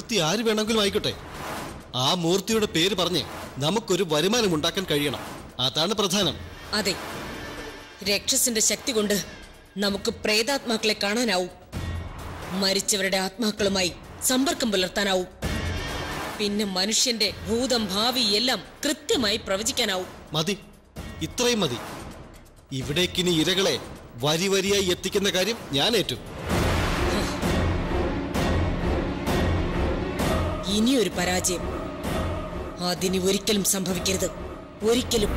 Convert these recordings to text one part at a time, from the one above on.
മൂർത്തി ആര് വേണമെങ്കിലും ആയിക്കോട്ടെ ആ മൂർത്തിയുടെ പേര് പറഞ്ഞ് നമുക്കൊരു വരുമാനം ഉണ്ടാക്കാൻ കഴിയണം അതാണ് പ്രധാനം അതെ രക്ഷസിന്റെ ശക്തി കൊണ്ട് നമുക്ക് പ്രേതാത്മാക്കളെ കാണാനാവും മരിച്ചവരുടെ ആത്മാക്കളുമായി സമ്പർക്കം പുലർത്താനാവും പിന്നെ മനുഷ്യന്റെ ഭൂതം ഭാവി എല്ലാം കൃത്യമായി പ്രവചിക്കാനാവും മതി ഇത്രയും മതി ഇവിടേക്കിനി ഇരകളെ വരി വരിയായി എത്തിക്കുന്ന കാര്യം ഞാൻ ഏറ്റു ഇനിയൊരു പരാജയം അതിന് ഒരിക്കലും സംഭവിക്കരുത് ഒരിക്കലും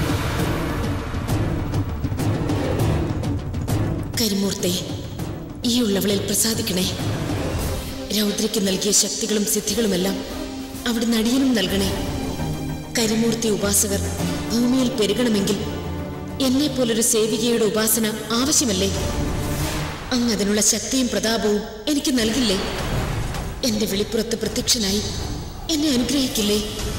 കരിമൂർത്തെ ഈ ഉള്ളവളിൽ പ്രസാദിക്കണേ രൗദ്രയ്ക്ക് നൽകിയ ശക്തികളും സിദ്ധികളുമെല്ലാം അവിടെ നടിയനും നൽകണേ കരിമൂർത്തി ഉപാസകർ ഭൂമിയിൽ പെരുകണമെങ്കിൽ എന്നെ പോലൊരു സേവികയുടെ ഉപാസന ആവശ്യമല്ലേ അങ്ങ് അതിനുള്ള ശക്തിയും പ്രതാപവും എനിക്ക് നൽകില്ലേ എന്റെ വെളിപ്പുറത്ത് പ്രത്യക്ഷനായി എന്നെ അനുഗ്രഹിക്കില്ലേ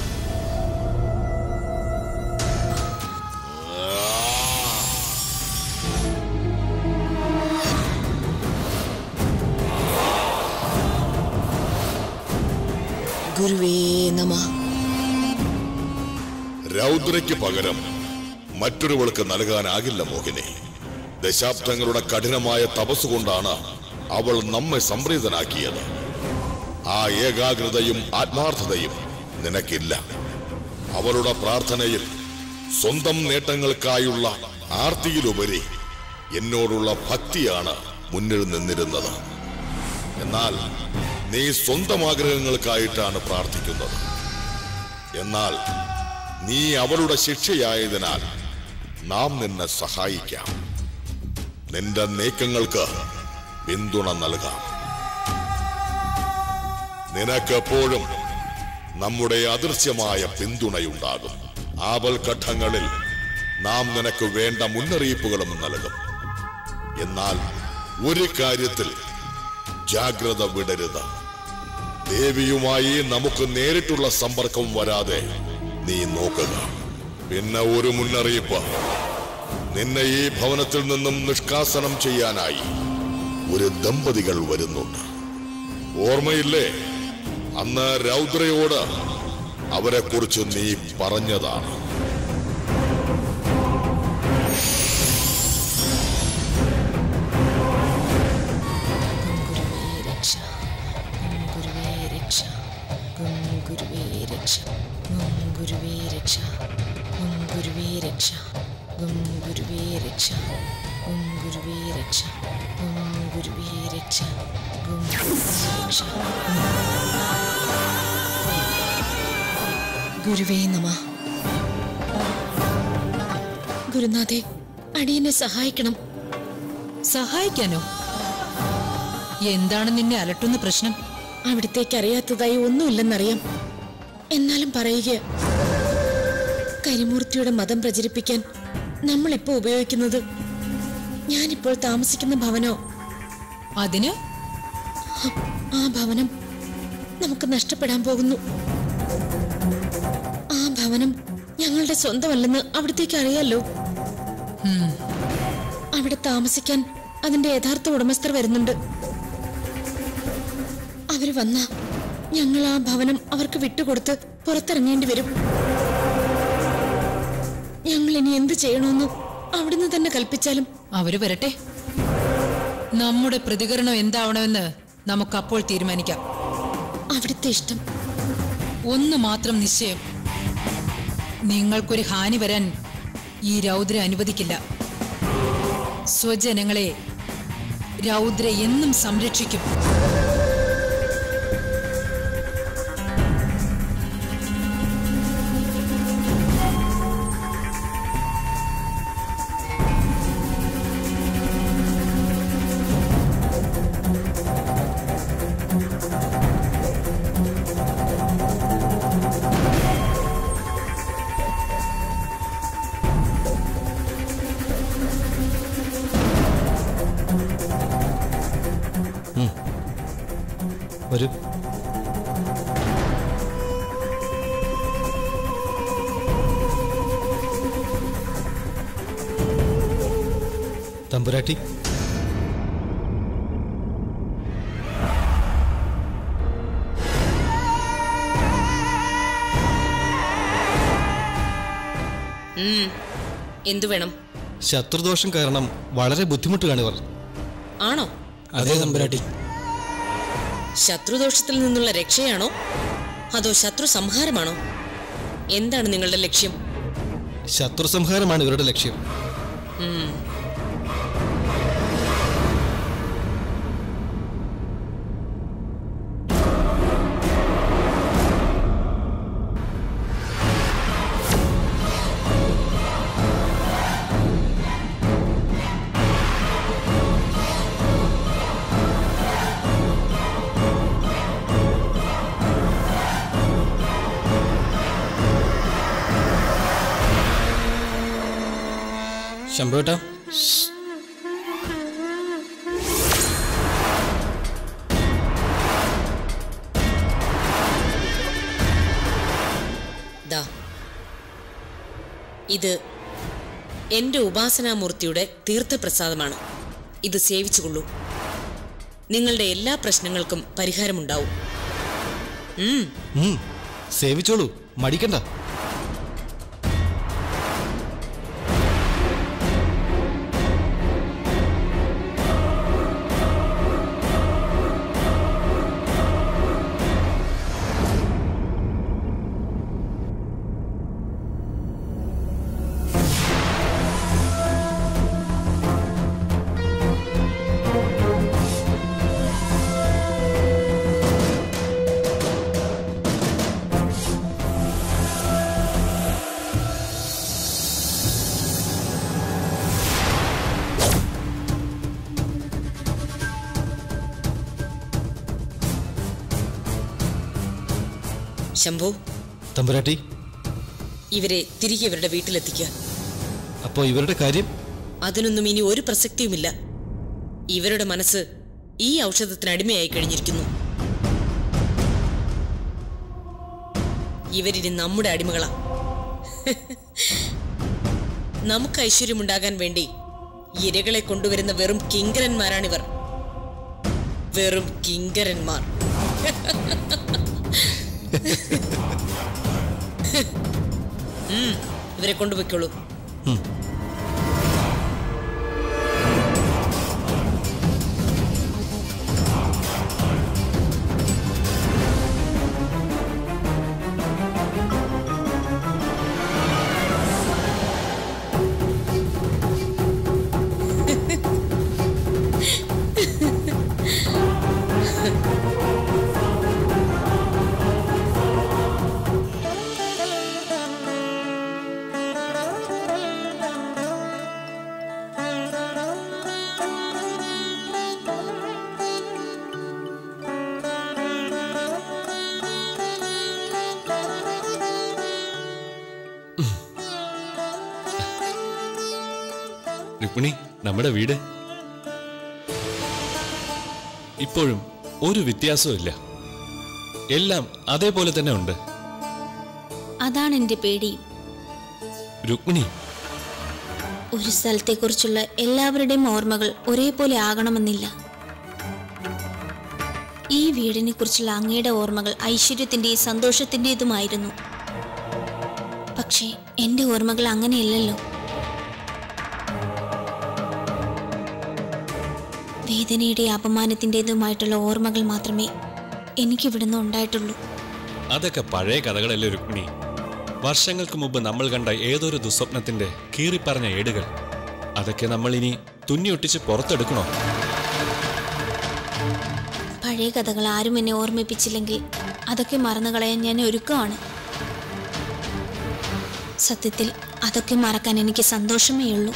ഗുരുവേ നമ രൗദ്രയ്ക്ക് പകരം മറ്റൊരുവൾക്ക് നൽകാനാകില്ല മോഹിനി ദശാബ്ദങ്ങളുടെ കഠിനമായ തപസ്സുകൊണ്ടാണ് അവൾ നമ്മെ സംപ്രീതനാക്കിയത് ആ ഏകാഗ്രതയും ആത്മാർത്ഥതയും നിനക്കില്ല അവളുടെ പ്രാർത്ഥനയിൽ സ്വന്തം നേട്ടങ്ങൾക്കായുള്ള ആർത്തിയിലുപരി എന്നോടുള്ള ഭക്തിയാണ് മുന്നിൽ നിന്നിരുന്നത് എന്നാൽ നീ സ്വന്തം ആഗ്രഹങ്ങൾക്കായിട്ടാണ് പ്രാർത്ഥിക്കുന്നത് എന്നാൽ നീ അവളുടെ ശിക്ഷയായതിനാൽ നാം നിന്നെ സഹായിക്കാം നിന്റെ നീക്കങ്ങൾക്ക് പിന്തുണ നൽകാം നിനക്കെപ്പോഴും നമ്മുടെ അദൃശ്യമായ പിന്തുണയുണ്ടാകും ആപൽഘട്ടങ്ങളിൽ നാം നിനക്ക് വേണ്ട മുന്നറിയിപ്പുകളും നൽകും എന്നാൽ ഒരു കാര്യത്തിൽ ജാഗ്രത വിടരുത് ദേവിയുമായി നമുക്ക് നേരിട്ടുള്ള സമ്പർക്കം വരാതെ നീ നോക്കുക പിന്നെ ഒരു മുന്നറിയിപ്പ് നിന്നെ ഈ ഭവനത്തിൽ നിന്നും നിഷ്കാസനം ചെയ്യാനായി ഒരു ദമ്പതികൾ വരുന്നുണ്ട് ഓർമ്മയില്ലേ അന്ന് രൗദ്രയോട് അവരെ കുറിച്ച് നീ പറഞ്ഞതാണ് ഗുരുവേ രക്ഷ ഗുരുവേ രക്ഷ ഗുരുവേ രക്ഷ ഗുരുവേ രക്ഷ ഗുരുവേ രക്ഷ ഗുരുവേ രക്ഷ ഗുരുവേ രക്ഷ ഗുരുവേ രക്ഷ രക്ഷ ഗുരുവേ നമ ഗുരുനാഥെ അടിയനെ സഹായിക്കണം സഹായിക്കാനോ എന്താണ് നിന്നെ അലട്ടുന്ന പ്രശ്നം അവിടത്തേക്ക് അറിയാത്തതായി ഒന്നുമില്ലെന്നറിയാം എന്നാലും പറയുക കരിമൂർത്തിയുടെ മതം പ്രചരിപ്പിക്കാൻ നമ്മളിപ്പോ ഉപയോഗിക്കുന്നത് ഞാനിപ്പോൾ താമസിക്കുന്ന ഭവനോ അതിന് ആ ഭവനം നമുക്ക് നഷ്ടപ്പെടാൻ പോകുന്നു ആ ഭവനം ഞങ്ങളുടെ സ്വന്തമല്ലെന്ന് അവിടത്തേക്ക് അറിയാലോ അവിടെ താമസിക്കാൻ അതിന്റെ യഥാർത്ഥ ഉടമസ്ഥർ വരുന്നുണ്ട് അവര് വന്ന ഞങ്ങൾ ആ ഭവനം അവർക്ക് വിട്ടുകൊടുത്ത് പുറത്തിറങ്ങേണ്ടി വരും ഞങ്ങൾ ഇനി എന്ത് ചെയ്യണമെന്ന് അവിടുന്ന് തന്നെ കൽപ്പിച്ചാലും അവര് വരട്ടെ നമ്മുടെ പ്രതികരണം എന്താവണമെന്ന് നമുക്കപ്പോൾ തീരുമാനിക്കാം അവിടുത്തെ ഇഷ്ടം ഒന്ന് മാത്രം നിശ്ചയം നിങ്ങൾക്കൊരു ഹാനി വരാൻ ഈ രൗദ്ര അനുവദിക്കില്ല സ്വജനങ്ങളെ രൗദ്ര എന്നും സംരക്ഷിക്കും വരൂ തമ്പുരാട്ടി ഉം. എന്തു വേണം ശത്രുദോഷം കാരണം വളരെ ബുദ്ധിമുട്ടുകയാണ് ഇവർ ആണോ അതെ തമ്പുരാട്ടി ശത്രുദോഷത്തിൽ നിന്നുള്ള രക്ഷയാണോ അതോ ശത്രു സംഹാരമാണോ എന്താണ് നിങ്ങളുടെ ലക്ഷ്യം ശത്രു സംഹാരമാണ് ഇവരുടെ ലക്ഷ്യം ശംഭുവേട്ടാ ദാ ഇത് എന്റെ ഉപാസനാമൂർത്തിയുടെ തീർത്ഥപ്രസാദമാണ് ഇത് സേവിച്ചുകൊള്ളൂ നിങ്ങളുടെ എല്ലാ പ്രശ്നങ്ങൾക്കും പരിഹാരമുണ്ടാവും ഉം ഉം, സേവിച്ചോളൂ മടിക്കണ്ട ശംഭു തമ്പുരാട്ടി ഇവരെ തിരികെ ഇവരുടെ വീട്ടിലെത്തിക്കുക അപ്പോൾ ഇവരുടെ കാര്യം അതിനൊന്നും ഇനി ഒരു പ്രസക്തിയുമില്ല ഇവരുടെ മനസ്സ് ഈ ഔഷധത്തിന് അടിമയായി കഴിഞ്ഞിരിക്കുന്നു ഇവരിനി നമ്മുടെ അടിമകളാ നമുക്ക് ഐശ്വര്യമുണ്ടാകാൻ വേണ്ടി ഇരകളെ കൊണ്ടുവരുന്ന വെറും കിങ്കരന്മാരാണിവർ വെറും കിങ്കരന്മാർ ഉം, ഇവരെ കൊണ്ടുപോയിക്കോളൂ രുക്മിണി നമ്മുടെ വീട് ഇപ്പോഴും ഒരു വ്യത്യാസവും ഇല്ല എല്ലാം അതേപോലെ തന്നെ ഉണ്ട് അതാണ് എൻ്റെ പേടി രുക്മിണി ഒരു സ്ഥലത്തെക്കുറിച്ചുള്ള എല്ലാവരുടെയും ഓർമ്മകൾ ഒരേപോലെ ആകണമെന്നില്ല ഈ വീടിനെ കുറിച്ചുള്ള അങ്ങയുടെ ഓർമ്മകൾ ഐശ്വര്യത്തിൻ്റെയും സന്തോഷത്തിൻ്റെതുമായിരുന്നു പക്ഷേ എൻ്റെ ഓർമ്മകൾ അങ്ങനെയല്ലല്ലോ വേദനയുടെ അപമാനത്തിൻ്റെതുമായിട്ടുള്ള ഓർമ്മകൾ മാത്രമേ എനിക്കിവിടുന്ന് ഉണ്ടായിട്ടുള്ളൂ അതൊക്കെ പഴയ കഥകളല്ലേ രുക്മിണി വർഷങ്ങൾക്ക് മുമ്പ് നമ്മൾ കണ്ട ഏതൊരു ദുസ്വപ്നത്തിന്റെ കീറിപ്പറഞ്ഞ ഏടുകൾ അതൊക്കെ നമ്മൾ ഇനി തുന്നിയൊട്ടിച്ച് പുറത്തെടുക്കണോ പഴയ കഥകൾ ആരും എന്നെ ഓർമ്മിപ്പിച്ചില്ലെങ്കിൽ അതൊക്കെ മറന്നു കളയാൻ ഞാൻ ഒരുക്കമാണ് സത്യത്തിൽ അതൊക്കെ മറക്കാൻ എനിക്ക് സന്തോഷമേ ഉള്ളൂ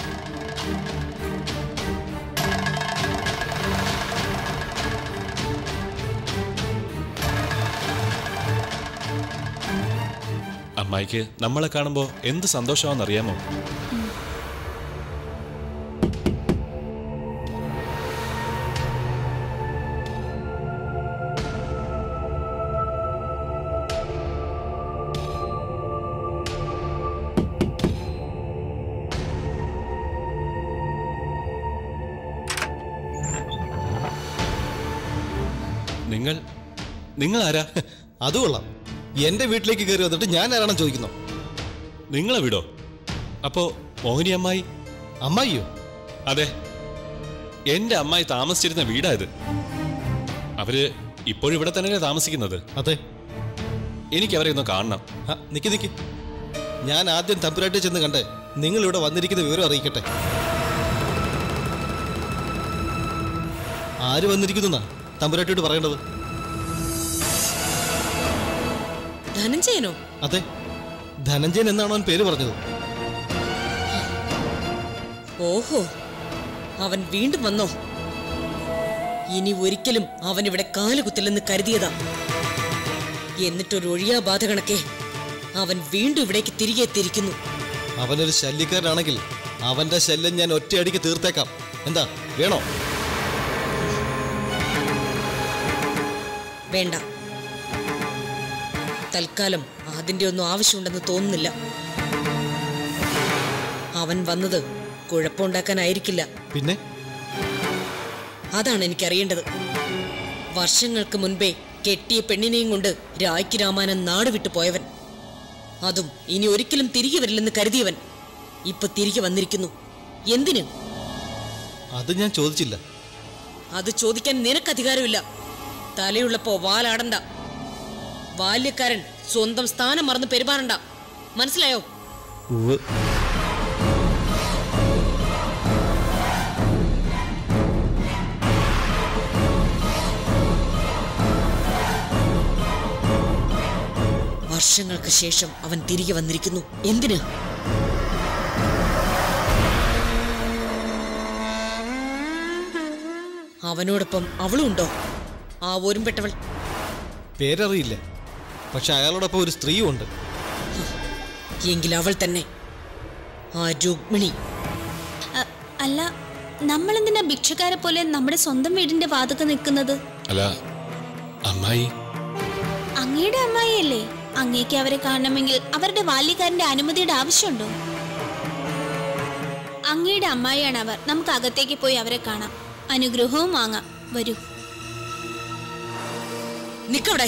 അമ്മായിക്ക് നമ്മളെ കാണുമ്പോൾ എന്ത് സന്തോഷമാണെന്നറിയാമോ നിങ്ങൾ നിങ്ങൾ ആരാ അത് കൊള്ളാം എന്റെ വീട്ടിലേക്ക് കയറി വന്നിട്ട് ഞാൻ ആരാണെന്ന് ചോദിക്കുന്നു നിങ്ങളെ വിടോ അപ്പോ മോഹിനി അമ്മായി അമ്മായിയോ അതെ എന്റെ അമ്മായി താമസിച്ചിരുന്ന വീടാ ഇത് അവര് ഇപ്പോഴും ഇവിടെ തന്നെയല്ലേ താമസിക്കുന്നത് അതെ എനിക്ക് അവരെ ഒന്ന് കാണണം ആ, നിക്ക് നിക്ക് ഞാൻ ആദ്യം തമ്പുരാട്ടി ചെന്ന് കണ്ട് നിങ്ങൾ ഇവിടെ വന്നിരിക്കുന്ന വിവരം അറിയിക്കട്ടെ ആര് വന്നിരിക്കുന്നു തമ്പുരാട്ടിയോട് പറയേണ്ടത് ധനഞ്ജയനോ അതെ ധനഞ്ജയൻ എന്നാണ് അവൻ പേര് പറഞ്ഞത് ഓഹോ അവൻ വീണ്ടും വന്നോ ഇനി ഒരിക്കലും അവൻ ഇവിടെ കാലുകുത്തില്ലെന്ന് കരുതിയതാ എന്നിട്ടൊരു ഒഴിയാ ബാധ കണക്കെ അവൻ വീണ്ടും ഇവിടേക്ക് തിരികെ എത്തിയിരിക്കുന്നു അവനൊരു ശല്യക്കാരനാണെങ്കിൽ അവന്റെ ശല്യം ഞാൻ ഒറ്റയടിക്ക് തീർത്തേക്കാം എന്താ വേണോ വേണ്ട തൽക്കാലം അതിന്റെ ഒന്നും ആവശ്യമുണ്ടെന്ന് തോന്നുന്നില്ല അവൻ വന്നത് കുഴപ്പമുണ്ടാക്കാനായിരിക്കില്ല പിന്നെ അതാണ് എനിക്കറിയേണ്ടത് വർഷങ്ങൾക്ക് മുൻപേ കെട്ടിയ പെണ്ണിനെയും കൊണ്ട് രായ്ക്ക് രാമാനൻ നാട് വിട്ടു പോയവൻ അതും ഇനി ഒരിക്കലും തിരികെ വരില്ലെന്ന് കരുതിയവൻ ഇപ്പൊ തിരികെ വന്നിരിക്കുന്നു എന്തിന് അത് ഞാൻ ചോദിച്ചില്ല അത് ചോദിക്കാൻ നിനക്ക് അധികാരമില്ല തലയുള്ളപ്പോ വാലാടണ്ട ബാല്യക്കാരൻ സ്വന്തം സ്ഥാനം മറന്ന് പെരുമാറണ്ട മനസ്സിലായോ ഉവ് വർഷങ്ങൾക്ക് ശേഷം അവൻ തിരികെ വന്നിരിക്കുന്നു എന്തിന് അവനോടൊപ്പം അവളും ഉണ്ടോ ആ ഓരുംപെട്ടവൾ പേരറിയില്ല പക്ഷെ അയാളോടൊപ്പം ഒരു സ്ത്രീയും ഉണ്ട് എങ്കിൽ അവൾ തന്നെ ആ രുക്മിണി അ- അല്ല നമ്മളെന്തിനാ ഭിക്ഷക്കാരെ പോലെ നമ്മുടെ സ്വന്തം വീടിന്റെ വാതുക്ക നിൽക്കുന്നത് അല്ല അമ്മായി അങ്ങയുടെ അമ്മായിയല്ലേ അങ്ങേക്ക് അവരെ കാണണമെങ്കിൽ അവരുടെ ബാല്യക്കാരന്റെ അനുമതിയുടെ ആവശ്യമുണ്ടോ അങ്ങയുടെ അമ്മായിയാണ് അവർ നമുക്ക് അകത്തേക്ക് പോയി അവരെ കാണാം അനുഗ്രഹവും വാങ്ങാം വരൂ നിക്കവിടെ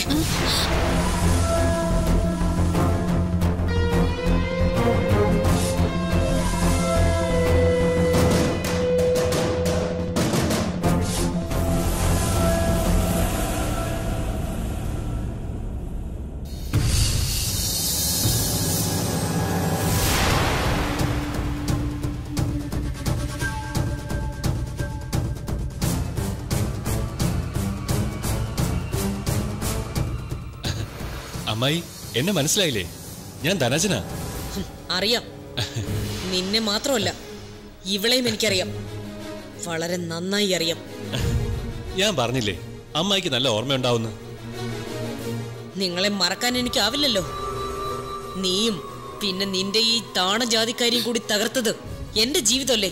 അമ്മായി എന്നെ മനസ്സിലായില്ലേ ഞാൻ ധനജനാ ഹും, അറിയാം നിന്നെ മാത്രമല്ല ഇവളെയും എനിക്കറിയാം വളരെ നന്നായി അറിയാം ഞാൻ പറഞ്ഞില്ലേ അമ്മായിക്ക് നല്ല ഓർമ്മയുണ്ടാവുന്നു നിങ്ങളെ മറക്കാൻ എനിക്കാവില്ലല്ലോ നീയും പിന്നെ നിന്റെ ഈ താണജാതിക്കാരിയും കൂടി തകർത്തത് എന്റെ ജീവിതമല്ലേ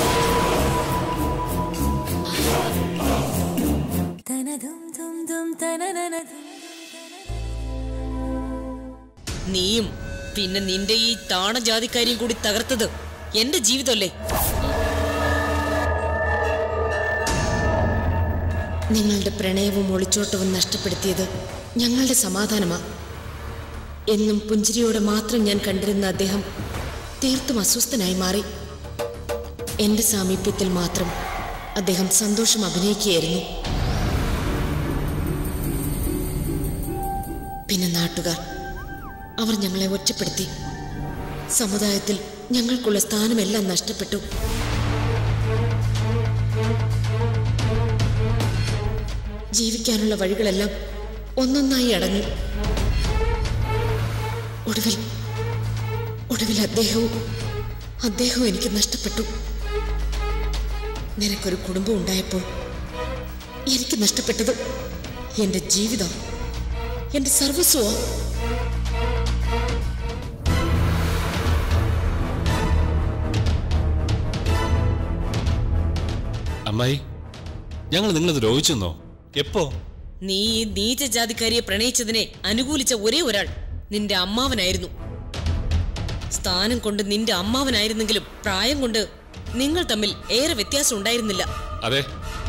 നീയും പിന്നെ നിന്റെ ഈ താണജാതിക്കാരിയും കൂടി തകർത്തത് എന്റെ ജീവിതമല്ലേ നിങ്ങളുടെ പ്രണയവും ഒളിച്ചോട്ടവും നഷ്ടപ്പെടുത്തിയത് ഞങ്ങളുടെ സമാധാനമാ എന്നും പുഞ്ചിരിയോടെ മാത്രം ഞാൻ കണ്ടിരുന്ന അദ്ദേഹം തീർത്തും അസ്വസ്ഥനായി മാറി എന്റെ സാമീപ്യത്തിൽ മാത്രം അദ്ദേഹം സന്തോഷം അഭിനയിക്കുകയായിരുന്നു പിന്നെ നാട്ടുകാർ അവർ ഞങ്ങളെ ഒറ്റപ്പെടുത്തി സമുദായത്തിൽ ഞങ്ങൾക്കുള്ള സ്ഥാനമെല്ലാം നഷ്ടപ്പെട്ടു ജീവിക്കാനുള്ള വഴികളെല്ലാം ഒന്നൊന്നായി അടങ്ങി ഒടുവിൽ ഒടുവിൽ അദ്ദേഹവും അദ്ദേഹവും എനിക്ക് നഷ്ടപ്പെട്ടു നിനക്കൊരു കുടുംബം ഉണ്ടായപ്പോൾ എനിക്ക് നഷ്ടപ്പെട്ടത് എന്റെ ജീവിതം എന്റെ സർവസ്വോ അമ്മായി ഞങ്ങൾ നിങ്ങളെ ദ്രോഹിച്ചെന്നോ എപ്പോ നീ ഈ നീചജാതിക്കാരിയെ പ്രണയിച്ചതിനെ അനുകൂലിച്ച ഒരേ ഒരാൾ നിന്റെ അമ്മാവനായിരുന്നു സ്ഥാനം കൊണ്ട് നിന്റെ അമ്മാവനായിരുന്നെങ്കിലും പ്രായം കൊണ്ട് നിങ്ങൾ തമ്മിൽ ഏറെ വ്യത്യാസം ഉണ്ടായിരുന്നില്ല അതെ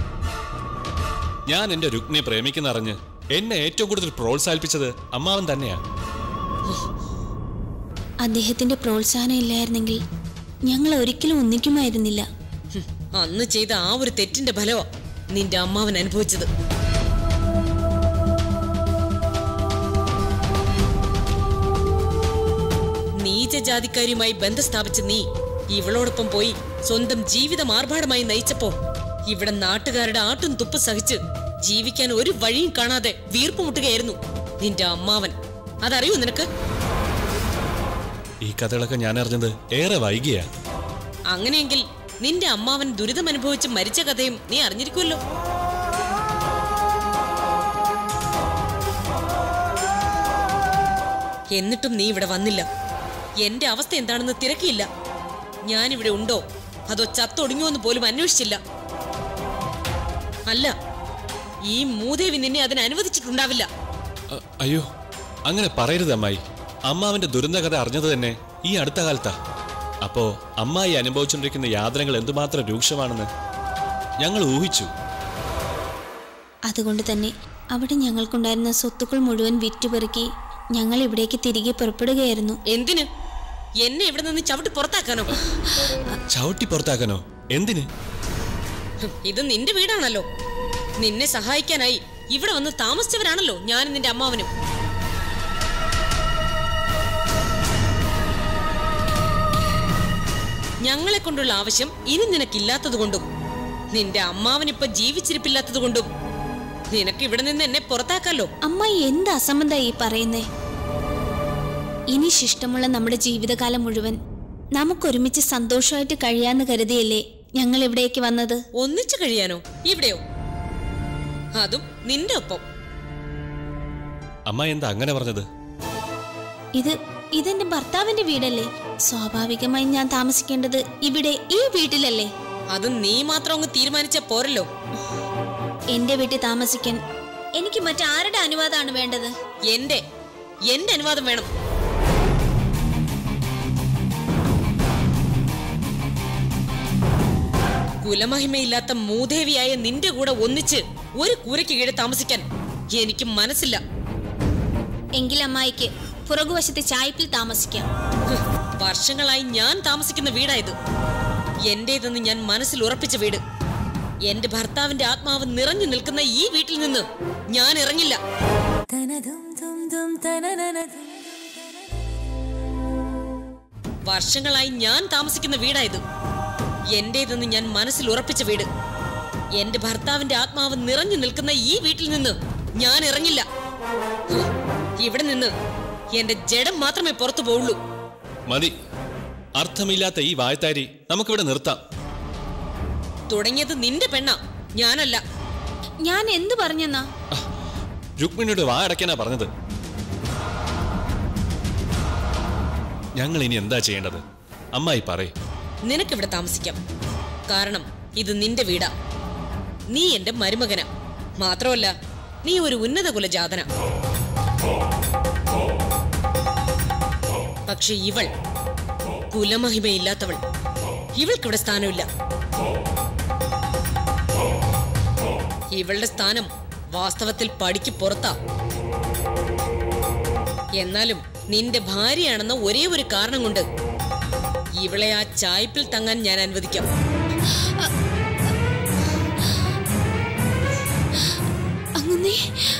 ഞാൻ എന്റെ രുക്മിയെ പ്രേമിക്കുന്നറിഞ്ഞ് എന്നെ ഏറ്റവും കൂടുതൽ പ്രോത്സാഹിപ്പിച്ചത് അമ്മാവൻ തന്നെയാ അദ്ദേഹത്തിന്റെ പ്രോത്സാഹനം ഇല്ലായിരുന്നെങ്കിൽ ഞങ്ങൾ ഒരിക്കലും ഒന്നിക്കുമായിരുന്നില്ല ഹും, അന്ന് ചെയ്ത ആ ഒരു തെറ്റിന്റെ ഫലമാ നിന്റെ അമ്മാവൻ അനുഭവിച്ചത് നീചജാതിക്കാരിയുമായി ബന്ധം സ്ഥാപിച്ച നീ ഇവളോടൊപ്പം പോയി സ്വന്തം ജീവിതം ആർഭാടമായി നയിച്ചപ്പോ ഇവിടെ നാട്ടുകാരുടെ ആട്ടും തുപ്പ് സഹിച്ച് ജീവിക്കാൻ ഒരു വഴിയും കാണാതെ വീർപ്പുമുട്ടുകയായിരുന്നു നിന്റെ അമ്മാവൻ അതറിയോ നിനക്ക് ഈ കഥകളൊക്കെ ഞാൻ അറിഞ്ഞത് ഏറെ വൈകിയാ അങ്ങനെയെങ്കിൽ നിന്റെ അമ്മാവൻ ദുരിതം അനുഭവിച്ച് മരിച്ച കഥയും നീ അറിഞ്ഞിരിക്കുമല്ലോ എന്നിട്ടും നീ ഇവിടെ വന്നില്ല എന്റെ അവസ്ഥ എന്താണെന്ന് തിരക്കിയില്ല ഞാനിവിടെ ഉണ്ടോ അതോ ചത്തൊടുങ്ങോ എന്ന് പോലും അന്വേഷിച്ചില്ല അല്ല ഈ മൂദേവി നിന്നെ അതിന് അനുവദിച്ചിട്ടുണ്ടാവില്ല അ- അയ്യോ അങ്ങനെ പറയരുത് അമ്മായി അമ്മാവിന്റെ ദുരന്ത കഥ അറിഞ്ഞത് തന്നെ ഈ അടുത്ത കാലത്താ അപ്പോ അമ്മായി അനുഭവിച്ചുകൊണ്ടിരിക്കുന്ന യാതനകൾ എന്തുമാത്രം രൂക്ഷമാണെന്ന് ഞങ്ങൾ ഊഹിച്ചു അതുകൊണ്ട് തന്നെ അവിടെ ഞങ്ങൾക്കുണ്ടായിരുന്ന സ്വത്തുക്കൾ മുഴുവൻ വിറ്റുപെറുക്കി ഞങ്ങൾ ഇവിടേക്ക് തിരികെ പുറപ്പെടുകയായിരുന്നു എന്തിന് എന്നെ ഇവിടെ നിന്ന് ചവിട്ടി പുറത്താക്കാനോ ചവിട്ടി പുറത്താക്കാനോ എന്തിന് ഹും, ഇത് നിന്റെ വീടാണല്ലോ നിന്നെ സഹായിക്കാനായി ഇവിടെ വന്ന് താമസിച്ചവരാണല്ലോ ഞാനും നിന്റെ അമ്മാവനും ഞങ്ങളെ കൊണ്ടുള്ള ആവശ്യം ഇനി നിനക്കില്ലാത്തതുകൊണ്ടും നിന്റെ അമ്മാവനിപ്പൊ ജീവിച്ചിരിപ്പില്ലാത്തതുകൊണ്ടും നിനക്ക് ഇവിടെ നിന്ന് എന്നെ പുറത്താക്കാലോ അമ്മായി എന്ത് അസംബന്ധമായി ഈ പറയുന്നേ ഇനി ശിഷ്ടമുള്ള നമ്മുടെ ജീവിതകാലം മുഴുവൻ നമുക്കൊരുമിച്ച് സന്തോഷമായിട്ട് കഴിയാന്ന് കരുതിയല്ലേ ഞങ്ങൾ ഇവിടേക്ക് വന്നത് ഒന്നിച്ചു കഴിയാനോ ഇവിടെയോ അതും നിന്റെ ഒപ്പം അമ്മ എന്താ അങ്ങനെ പറഞ്ഞത് ഇത് ഇതെന്റെ ഭർത്താവിന്റെ വീടല്ലേ സ്വാഭാവികമായി ഞാൻ താമസിക്കേണ്ടത് ഇവിടെ ഈ വീട്ടിലല്ലേ അത് നീ മാത്രം അങ്ങ് തീരുമാനിച്ച പോരല്ലോ എന്റെ വീട്ടിൽ താമസിക്കാൻ എനിക്ക് മറ്റാരുടെ അനുവാദമാണ് വേണ്ടത് എന്റെ എന്റെ അനുവാദം വേണം കുലമഹിമയില്ലാത്ത മൂദേവിയായ നിന്റെ കൂടെ ഒന്നിച്ച് ഒരു കൂരയ്ക്ക് കീഴെ താമസിക്കാൻ എനിക്ക് മനസ്സില്ല എങ്കിൽ അമ്മായിക്ക് പുറകുവശത്തെ ചായ്പിൽ താമസിക്കാം ഹ്, വർഷങ്ങളായി ഞാൻ താമസിക്കുന്ന വീടായത് എന്റേതെന്ന് ഞാൻ മനസ്സിൽ ഉറപ്പിച്ച വീട് എന്റെ ഭർത്താവിന്റെ ആത്മാവ് നിറഞ്ഞു നിൽക്കുന്ന ഈ വീട്ടിൽ നിന്ന് ഞാൻ ഇറങ്ങില്ല വർഷങ്ങളായി ഞാൻ താമസിക്കുന്ന വീടായത് എന്റേതെന്ന് ഞാൻ മനസ്സിൽ ഉറപ്പിച്ച വീട് എന്റെ ഭർത്താവിന്റെ ആത്മാവ് നിറഞ്ഞു നിൽക്കുന്ന ഈ വീട്ടിൽ നിന്ന് ഞാൻ ഇറങ്ങില്ല ഹ്, ഇവിടെ നിന്ന് എന്റെ ജഡം മാത്രമേ പുറത്തു പോവുള്ളൂ മതി അർത്ഥമില്ലാത്ത ഈ വായത്താരി നമുക്കിവിടെ നിർത്താം തുടങ്ങിയത് നിന്റെ പെണ്ണ ഞാനല്ല ഞാൻ എന്തു പറഞ്ഞെന്നാ രുക്മിണിയുടെ വാ അടയ്ക്കാനാ പറഞ്ഞത് ഞങ്ങൾ ഇനി എന്താ ചെയ്യേണ്ടത് അമ്മായി പറയ് നിനക്കിവിടെ താമസിക്കാം കാരണം ഇത് നിന്റെ വീടാ നീ എന്റെ മരുമകന മാത്രമല്ല നീ ഒരു ഉന്നത കുലജാതന പക്ഷെ ഇവൾ കുലമഹിമയില്ലാത്തവൾ ഇവൾക്കിവിടെ സ്ഥാനമില്ല ഇവളുടെ സ്ഥാനം വാസ്തവത്തിൽ പടിക്ക് പുറത്താ എന്നാലും നിന്റെ ഭാര്യയാണെന്ന ഒരേ ഒരു കാരണം കൊണ്ട് ഇവളെ ആ ചായ്പിൽ തങ്ങാൻ ഞാൻ അനുവദിക്കാം അങ്ങനെ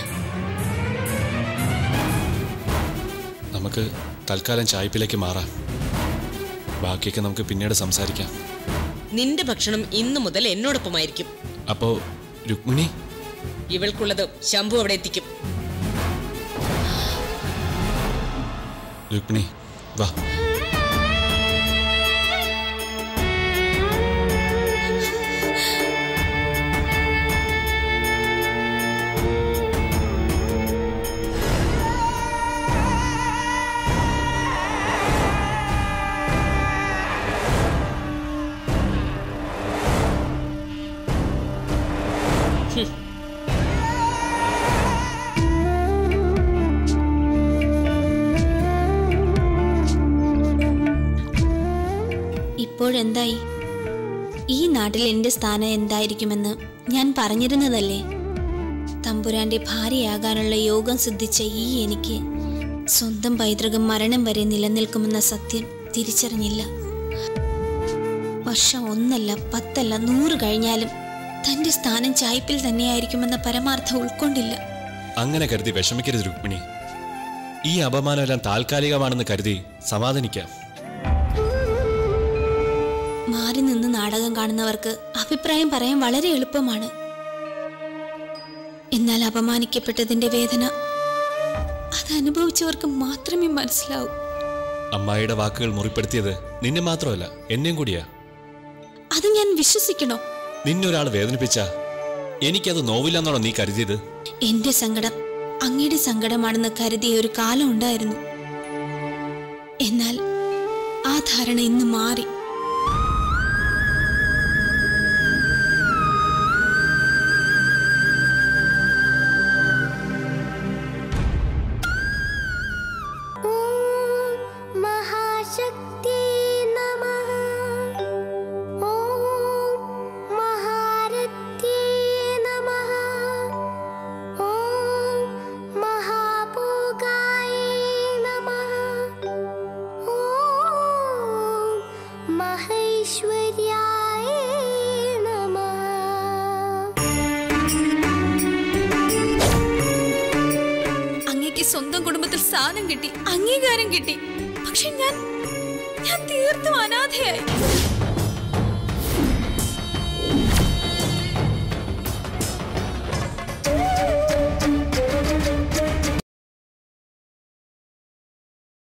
നമുക്ക് തൽക്കാലം ചായ്പിലേക്ക് മാറാം ബാക്കിയൊക്കെ നമുക്ക് പിന്നീട് സംസാരിക്കാം നിന്റെ ഭക്ഷണം ഇന്നു മുതൽ എന്നോടൊപ്പമായിരിക്കും അപ്പോ രുക്മിണി ഇവൾക്കുള്ളത് ശംഭു അവിടെ എത്തിക്കും രുക്മിണി വാ ഇപ്പോഴെന്തായി ഈ നാട്ടിൽ എന്റെ സ്ഥാനം എന്തായിരിക്കുമെന്ന് ഞാൻ പറഞ്ഞിരുന്നതല്ലേ തമ്പുരാന്റെ ഭാര്യയാകാനുള്ള യോഗം സിദ്ധിച്ച ഈ എനിക്ക് സ്വന്തം പൈതൃകം മരണം വരെ നിലനിൽക്കുമെന്ന സത്യം തിരിച്ചറിഞ്ഞില്ല വർഷം ഒന്നല്ല പത്തല്ല നൂറ് കഴിഞ്ഞാലും തന്റെ സ്ഥാനം ചായ്പിൽ തന്നെയായിരിക്കുമെന്ന പരമാർത്ഥം ഉൾക്കൊണ്ടില്ല അങ്ങനെ കരുതി വിഷമിക്കരുത് രുക്മിണി ഈ അപമാനമെല്ലാം താൽക്കാലികമാണെന്ന് കരുതി സമാധാനിക്കാം മാറി നിന്ന് നാടകം കാണുന്നവർക്ക് അഭിപ്രായം പറയാൻ വളരെ എളുപ്പമാണ് എന്നാൽ അപമാനിക്കപ്പെട്ടതിന്റെ വേദന അത് അനുഭവിച്ചവർക്ക് മാത്രമേ മനസ്സിലാവൂ അമ്മായിയുടെ വാക്കുകൾ മുറിപ്പെടുത്തിയത് നിന്നെ മാത്രമല്ല എന്നെയും കൂടിയാ അത് ഞാൻ വിശ്വസിക്കണോ നിന്നെ ഒരാൾ വേദനിപ്പിച്ച എനിക്കത് നോവില്ലെന്നാണോ നീ കരുതിയത് എന്റെ സങ്കടം അങ്ങയുടെ സങ്കടമാണെന്ന് കരുതിയ ഒരു കാലം ഉണ്ടായിരുന്നു എന്നാൽ ആ ധാരണ ഇന്ന് മാറി महाशक्ति नमः ॐ महारत्ये नमः ॐ महाभोगाय नमः ॐ महेश्वर्याय नमः അങ്ങേക്ക് സ്വന്തം കുടുംബത്തിൽ സ്ഥാനം കിട്ടി അംഗീകാരം കിട്ടി പക്ഷെ ഞാൻ ഞാൻ തീർത്തും അനാഥയായി